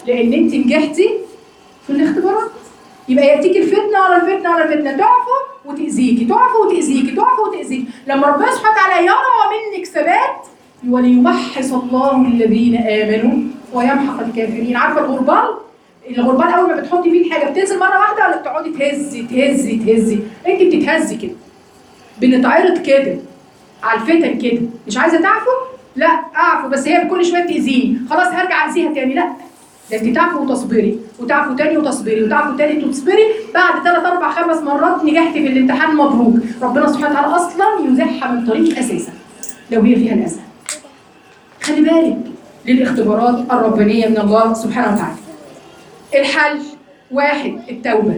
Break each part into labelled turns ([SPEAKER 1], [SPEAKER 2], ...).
[SPEAKER 1] لان انت نجحتي في الاختبارات يبقى ياتيك الفتنه ورا الفتنه ورا الفتنه تعفو وتاذيكي تعفو وتاذيكي تعفو وتاذيكي لما ربنا سبحانه وتعالى يرى منك ثبات وليمحص الله الذين امنوا ويمحق الكافرين عارفه الغربال الغربال اول ما بتحطي فيه الحاجه بتنزل مره واحده ولا بتقعدي تهزي تهزي تهزي انت بتتهزي كده بنتعرض كده على الفتن كده مش عايزه تعفو لا اعفو بس هي كل شويه تاذيني خلاص هرجع اذيها تاني لا ده انت تعفو وتصبري وتعفو تاني وتصبري وتعفو تاني وتصبري بعد ثلاث اربع خمس مرات نجحتي في الامتحان مبروك ربنا سبحانه وتعالى اصلا يزحها من طريق اساسا لو هي فيها الاذى خلي بالك للاختبارات الربانيه من الله سبحانه وتعالى الحل واحد التوبه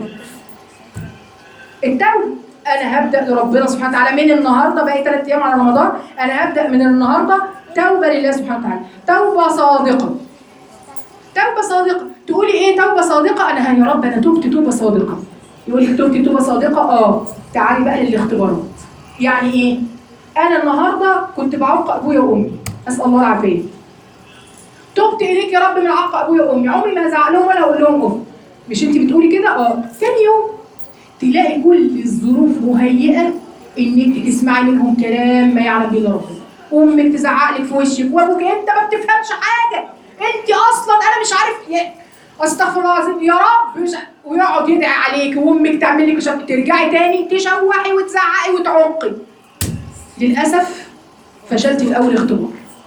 [SPEAKER 1] التوبه انا هبدا لربنا سبحانه وتعالى من النهارده باقي ثلاث ايام على رمضان انا هبدا من النهارده توبه لله سبحانه وتعالى توبه صادقه توبه صادقه تقولي ايه توبه صادقه انا يا رب انا تبت توبه صادقه يقول لك تبت توبه صادقه اه تعالي بقى للاختبارات يعني ايه انا النهارده كنت بعق ابويا وامي اسال الله العافيه تبت اليك يا رب من عق ابويا وامي عمري ما هزعق لهم ولا اقول لهم اف مش انت بتقولي كده اه تاني يوم تلاقي كل الظروف مهيئه انك تسمعي منهم كلام ما يعلم به الا ربنا امك تزعق لك في وشك وابوك انت ما بتفهمش حاجه انت اصلا انا مش عارف يا- استغفر الله العظيم يا رب مش ع- ويقعد يدعي عليك وامك تعمل لك مش عارف- ترجعي تاني تشوحي وتزعقي وتعقي للاسف فشلتي في اول اختبار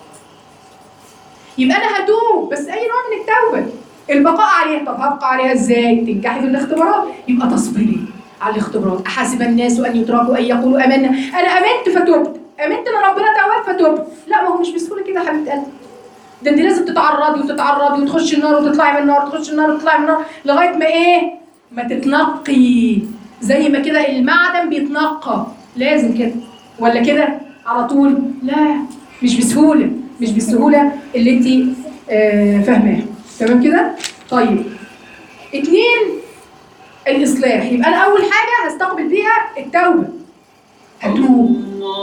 [SPEAKER 1] يبقى انا هتوب بس اي نوع من التوبه البقاء عليها طب هبقى عليها ازاي تنجحي في الاختبارات يبقى تصبري على الاختبارات احسب الناس ان يتركوا ان يقولوا امنا انا امنت فتبت امنت ان ربنا تواب فتبت لا ما هو مش بسهوله كده يا حبيبه قلبي ده انت لازم تتعرضي وتتعرضي وتخشي النار وتطلعي من النار تخشي النار وتطلعي من النار لغايه ما ايه ما تتنقي زي ما كده المعدن بيتنقى لازم كده ولا كده على طول لا مش بسهوله مش بالسهوله اللي انت آه فاهماها تمام كده طيب اتنين الاصلاح يبقى انا اول حاجه هستقبل بيها التوبه هتوب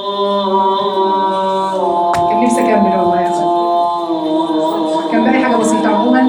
[SPEAKER 1] كان نفسي اكمل والله يا اخي كان باقي حاجه بسيطه عموما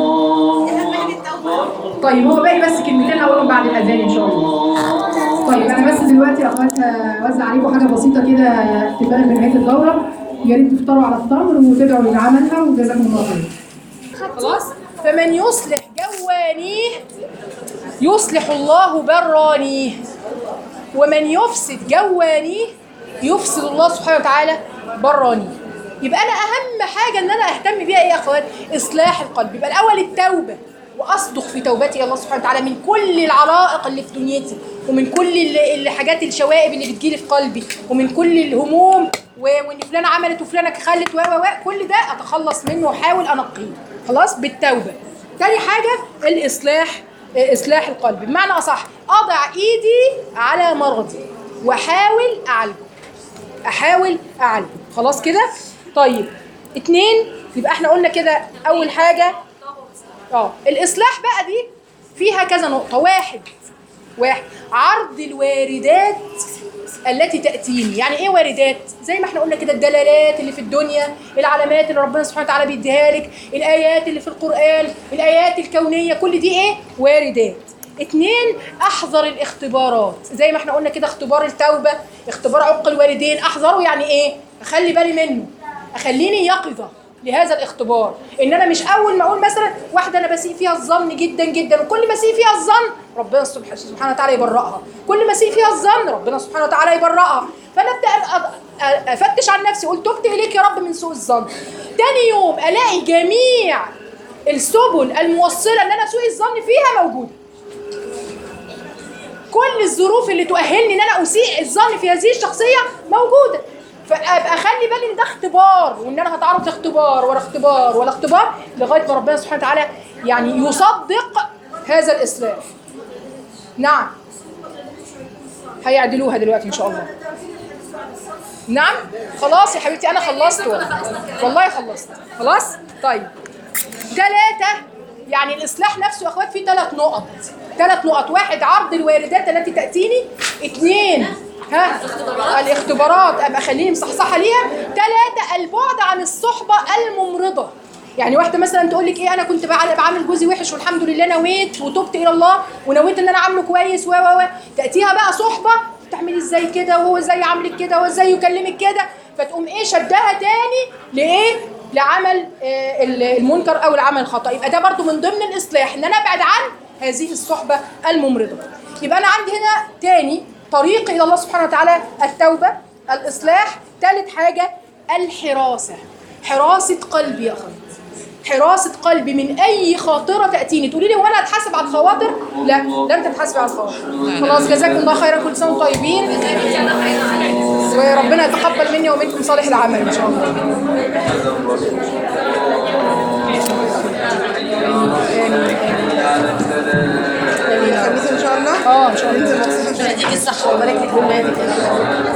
[SPEAKER 1] طيب هو باقي بس كلمتين هقولهم بعد الاذان ان شاء الله طيب انا بس دلوقتي يا اخوات هوزع عليكم حاجه بسيطه كده احتفالا بنهايه الدوره يا ريت تفطروا على التمر وتدعوا لعملها وجزاكم الله خير خلاص فمن يصلح جوانيه يصلح الله برانيه ومن يفسد جوانيه يفسد الله سبحانه وتعالى برانيه يبقى انا اهم حاجه ان انا اهتم بيها ايه يا اخوات اصلاح القلب يبقى الاول التوبه واصدق في توبتي إلى الله سبحانه وتعالى من كل العلائق اللي في دنيتي ومن كل ال- الحاجات الشوائب اللي بتجيلي في قلبي ومن كل الهموم و- وان فلانه عملت وفلانه خلت و و و كل ده اتخلص منه واحاول انقيه خلاص بالتوبه تاني حاجه الاصلاح اصلاح القلب بمعنى اصح اضع ايدي على مرضي واحاول اعالجه احاول اعالجه خلاص كده طيب اتنين يبقى احنا قلنا كده اول حاجه اه الاصلاح بقى دي فيها كذا نقطه واحد واحد عرض الواردات التي تاتيني يعني ايه واردات زي ما احنا قلنا كده الدلالات اللي في الدنيا العلامات اللي ربنا سبحانه وتعالى بيديها لك الايات اللي في القران الايات الكونيه كل دي ايه واردات اتنين احذر الاختبارات زي ما احنا قلنا كده اختبار التوبه اختبار عق الوالدين احذره يعني ايه اخلي بالي منه اخليني يقظه لهذا الاختبار ان انا مش اول ما اقول مثلا واحده انا بسيء فيها الظن جدا جدا وكل ما اسيء فيها الظن ربنا سبح- سبحانه وتعالى يبرأها كل ما اسيء فيها الظن ربنا سبحانه وتعالى يبرأها فانا ابدا أ- أ- افتش عن نفسي اقول تبت اليك يا رب من سوء الظن تاني يوم الاقي جميع السبل الموصله ان انا سوء الظن فيها موجوده كل الظروف اللي تؤهلني ان انا اسيء الظن في هذه الشخصيه موجوده فابقى خلي بالي ان ده اختبار وان انا هتعرض لاختبار ورا اختبار ولا اختبار لغايه ما ربنا سبحانه وتعالى يعني يصدق هذا الاصلاح نعم هيعدلوها دلوقتي ان شاء الله نعم خلاص يا حبيبتي انا خلصت والله والله خلصت خلاص طيب ثلاثة يعني الإصلاح نفسه يا أخوات فيه ثلاث نقط ثلاث نقط واحد عرض الواردات التي تأتيني اثنين ها الاختبارات أبقى خليني مصحصحة ليها ثلاثة البعد عن الصحبة الممرضة يعني واحده مثلا تقول لك ايه انا كنت بعمل بعامل جوزي وحش والحمد لله نويت وتبت الى الله ونويت ان انا عامله كويس و و و تاتيها بقى صحبه تعملي ازاي كده وهو ازاي عاملك كده وهو ازاي يكلمك كده فتقوم ايه شدها تاني لايه لعمل آه، ال- المنكر او العمل الخطا يبقى ده برضو من ضمن الاصلاح ان انا ابعد عن هذه الصحبه الممرضه يبقى انا عندي هنا تاني طريق الى الله سبحانه وتعالى التوبه الاصلاح ثالث حاجه الحراسه حراسه قلبي يا اخواتي حراسة قلبي من أي خاطرة تأتيني تقولي لي هو أنا هتحاسب على الخواطر؟ لا لن تتحاسبي على الخواطر خلاص جزاكم الله خيرا كل سنة وانتم طيبين وربنا يتقبل مني ومنكم صالح العمل إن شاء الله
[SPEAKER 2] الخميس ان شاء الله
[SPEAKER 1] اه ان شاء الله
[SPEAKER 2] انت مبسوطه
[SPEAKER 1] يديك الصحة ويبارك لك في ولادك